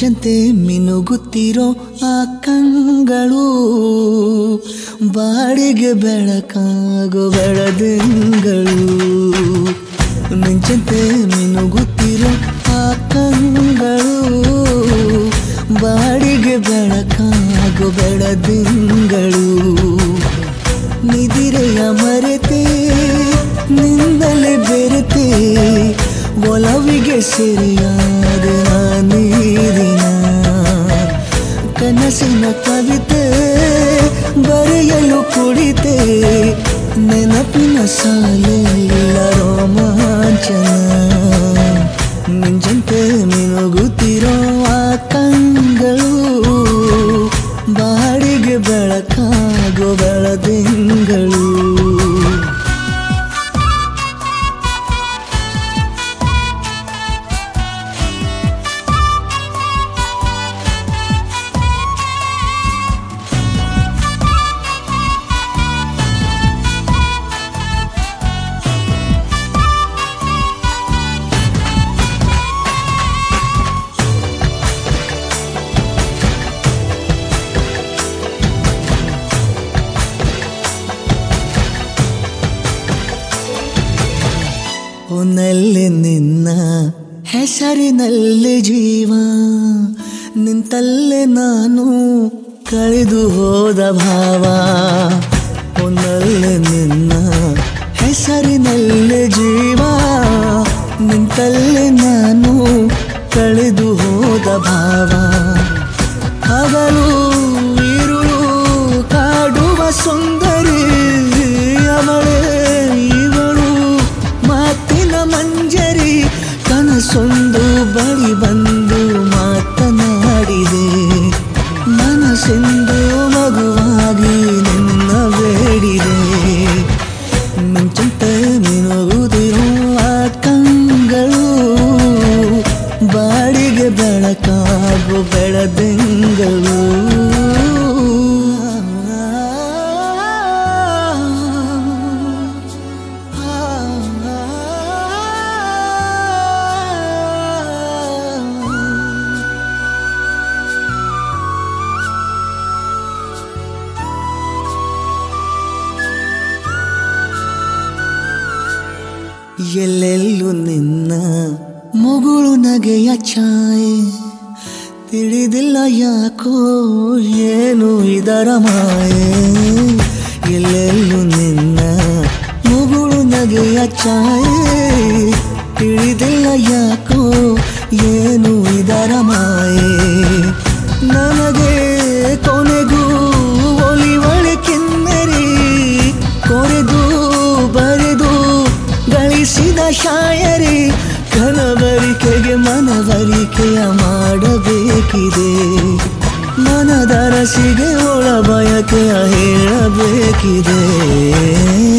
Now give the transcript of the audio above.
ಮಿಂಚಂತೆ ಮಿನುಗುತ್ತಿರೋ ಆ ಕಂಗಳು ಬಾಡಿಗೆ ಬೆಳಕಾಗೋ ಬೆಳದಿಂಗಳು ಮಿಂಚಂತೆ ಮಿನುಗುತ್ತಿರೋ ಆ ಕಂಗಳು ಬಾಡಿಗೆ ಬೆಳಕಾಗೋ ಬೆಳದಿಂಗಳು ನಿದಿರೆಯ ಮರೆತೆ ನಿಂದಲೇ ಬೆರೆತೆ ಒಲವಿಗೆ ಸೆರೆಯಾದ ನೀರಿನ ಕನಸಿನ ಕವಿತೆ ಬರೆಯಲು ಕುಳಿತೆ ನೆನಪಿನ ಸಾಲೆಲ್ಲ ರೋಮಾಂಚನ ಮಿಂಚಂತೆ ಮಿನುಗುತ್ತಿರೋ ಆ ಕಂಗಳು ಬಾಡಿಗೆ ಬೆಳಕಾಗೋ ಬೆಳದಿಂಗಳು ಒನ್ನಲ್ಲಿ ನಿನ್ನ ಹೆಸರಿನಲ್ಲಿ ಜೀವ ನಿಂತಲ್ಲೇ ನಾನು ಕಳೆದು ಹೋದ ಭಾವ ಒನ್ನಲ್ಲಿ ನಿನ್ನ ಹೆಸರಿನಲ್ಲಿ ಜೀವ ನಿಂತಲ್ಲೇ ನಾನು ಕಳೆದು ಹೋದ ಭಾವ ಹಗಲು ಇರುಳು ಕಾಡುವ ಸುಂದರಿ ಅವಳೇ ಇವಳು ಮಾತಿನ ಮಂಜರಿ ಕನಸೊಂದು ಬಳಿ ಬಂದು ಮಾತನಾಡಿದೆ ಮನಸ್ಸೆಂದು ಮಗುವಾಗಿ ನಿನ್ನ ಬೇಡಿದೆ ಮಿಂಚಂತ ಮಿನುಗುದಿರೋ ಆ ಕಂಗಳು ಬಾಡಿಗೆ ಬೆಳಕಾಗು ಬೆಳದಿಂಗಳು ಎಲ್ಲೆಲ್ಲೂ ನಿನ್ನ ಮುಗುಳು ನಗೆಯ ಛಾಯೆ ತಿಳಿದಿಲ್ಲ ಯಾಕೋ ಏನು ಇದರ ಮಾಯೆ ಎಲ್ಲೆಲ್ಲೂ ನಿನ್ನ ಮುಗುಳು ನಗೆಯ ಛಾಯೆ ತಿಳಿದಿಲ್ಲ ಯಾಕೋ ಏನು ಇದರ ಮಾಯೆ ನನಗೆ ಕೊನೆಗೂ ಒಲಿವಳೆ ಕಿನ್ನರಿ ಕೊರೆದು ಬರೆದು ಗಳಿಸಿದ ಶಾಯರಿ ಕನವರಿಕೆಗೆ ಮನವರಿಕೆಯ ಮಾಡಬೇಕಿದೆ ಮನದರಸಿಗೆ ಒಳ ಬಯಕೆಯ ಹೇಳಬೇಕಿದೆ